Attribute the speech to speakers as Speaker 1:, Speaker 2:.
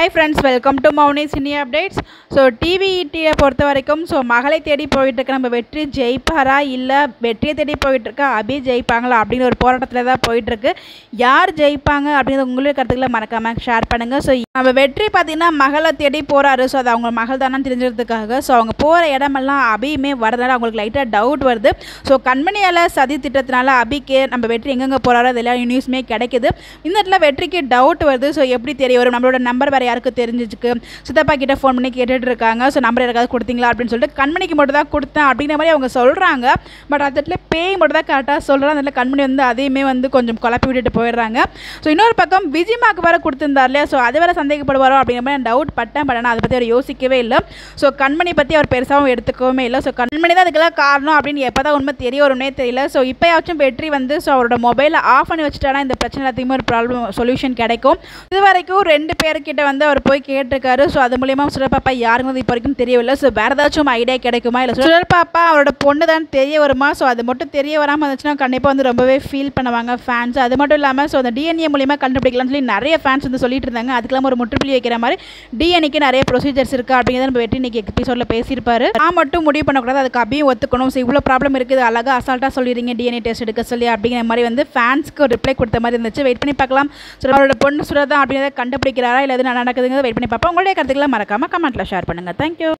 Speaker 1: high friends welcome to Mouni cine updates so டிவிஇடியை பொறுத்த வரைக்கும் ஸோ மகளை தேடி போயிட்டுருக்க நம்ம வெற்றி ஜெயிப்பாரா இல்லை வெற்றியை தேடி போயிட்டுருக்க அபி ஜெயிப்பாங்களா அப்படின்னு ஒரு போராட்டத்தில் தான் போயிட்டுருக்கு யார் ஜெயிப்பாங்க அப்படிங்கிறது உங்களுடைய கருத்துக்களை மறக்காமல் ஷேர் பண்ணுங்கள் ஸோ நம்ம வெற்றி பார்த்தீங்கன்னா மகளை தேடி போகிறாரு ஸோ அது அவங்க மகள் தானே தெரிஞ்சதுக்காக ஸோ அவங்க போகிற இடமெல்லாம் அபியுமே வரதுனால அவங்களுக்கு லைட்டாக டவுட் வருது ஸோ கண்மணியால் சதி திட்டத்தினால அபிக்கு நம்ம வெற்றி எங்கெங்கே போகிறாரோ அதெல்லாம் நியூஸுமே கிடைக்குது இந்த இடத்துல வெற்றிக்கு டவுட் வருது ஸோ எப்படி தெரிய வரும் நம்மளோட நம்பர் வேறு யாருக்கு தெரிஞ்சிச்சுக்கு சித்தப்பா கிட்ட ஃபோன் பண்ணி கேட்டுட்டு இருக்காங்க ஸோ நம்பர் யாருக்காவது கொடுத்தீங்களா அப்படின்னு சொல்லிட்டு கண்மணிக்கு மட்டும் தான் கொடுத்தேன் அப்படிங்கிற மாதிரி அவங்க சொல்கிறாங்க பட் அந்த இடத்துல பேய் மட்டும் தான் கரெக்டாக சொல்கிறாங்க அந்த இடத்துல கண்மணி வந்து அதையுமே வந்து கொஞ்சம் குழப்பி விட்டுட்டு போயிடுறாங்க ஸோ இன்னொரு பக்கம் விஜிமாக்கு வேறு கொடுத்துருந்தார் இல்லையா ஸோ அது வேறு சந்தேகப்படுவாரோ அப்படிங்கிற மாதிரி டவுட் பட்டேன் பட் ஆனால் அதை பற்றி அவர் யோசிக்கவே இல்லை ஸோ கண்மணி பற்றி அவர் பெருசாகவும் எடுத்துக்கவே இல்லை ஸோ கண்மணி தான் அதுக்கெல்லாம் காரணம் அப்படின்னு எப்போ தான் உண்மை தெரிய வரும்னே தெரியல ஸோ இப்போயாச்சும் வெற்றி வந்து ஸோ அவரோட மொபைலை ஆஃப் பண்ணி வச்சுட்டானா இந்த பிரச்சனை எல்லாத்தையுமே ஒரு ப்ராப்ளம் சொல்யூஷன் கிடைக்கும் இது வரைக்கும் ரெண்டு பேர்கிட்ட வந்து அவர் போய் கேட்டிருக்காரு ஸோ அது மூலியமாக சுடர்பாப்பா யாருங்கிறது இப்போ வரைக்கும் தெரியவில்லை ஸோ வேறு ஏதாச்சும் ஐடியா கிடைக்குமா இல்லை சுடர்பாப்பா அவரோட பொண்ணு தான் தெரிய வருமா ஸோ அது மட்டும் தெரிய வராமல் இருந்துச்சுன்னா கண்டிப்பாக வந்து ரொம்பவே ஃபீல் பண்ணுவாங்க ஃபேன்ஸ் அது மட்டும் இல்லாமல் ஸோ அந்த டிஎன்ஏ மூலியமாக கண்டுபிடிக்கலாம்னு சொல்லி நிறைய ஃபேன்ஸ் வந்து சொல்லிட்டு இருந்தாங்க அதுக்கெல்லாம் ஒரு முற்றுப்புள்ளி வைக்கிற மாதிரி டிஎன்ஏக்கு நிறைய ப்ரொசீஜர்ஸ் இருக்குது அப்படிங்கிறத நம்ம வெற்றி இன்னைக்கு எபிசோடில் பேசியிருப்பாரு நான் மட்டும் முடிவு பண்ணக்கூடாது அதுக்கு அபியும் ஒத்துக்கணும் ஸோ இவ்வளோ ப்ராப்ளம் இருக்குது அழகாக அசால்ட்டாக சொல்லிடுறீங்க டிஎன்ஏ டெஸ்ட் எடுக்க சொல்லி அப்படிங்கிற மாதிரி வந்து ஃபேன்ஸ்க்கு ஒரு ரிப்ளை கொடுத்த மாதிரி இருந்துச்சு வெயிட் பண்ணி பார்க்கலாம் ஸோ அவரோட பொண்ணு சுரதா அப்படிங்கிறத கண்டுபிடிக்கிறாரா இல்லை எது நடக்குதுங்கிறத வெயிட் பண்ணி பார்ப்போம் உங்களுடைய கருத்துக்களை மறக்காமல் கமெண்ட்டில் ஷேர் பண்ணுங்கள் தேங்க்யூ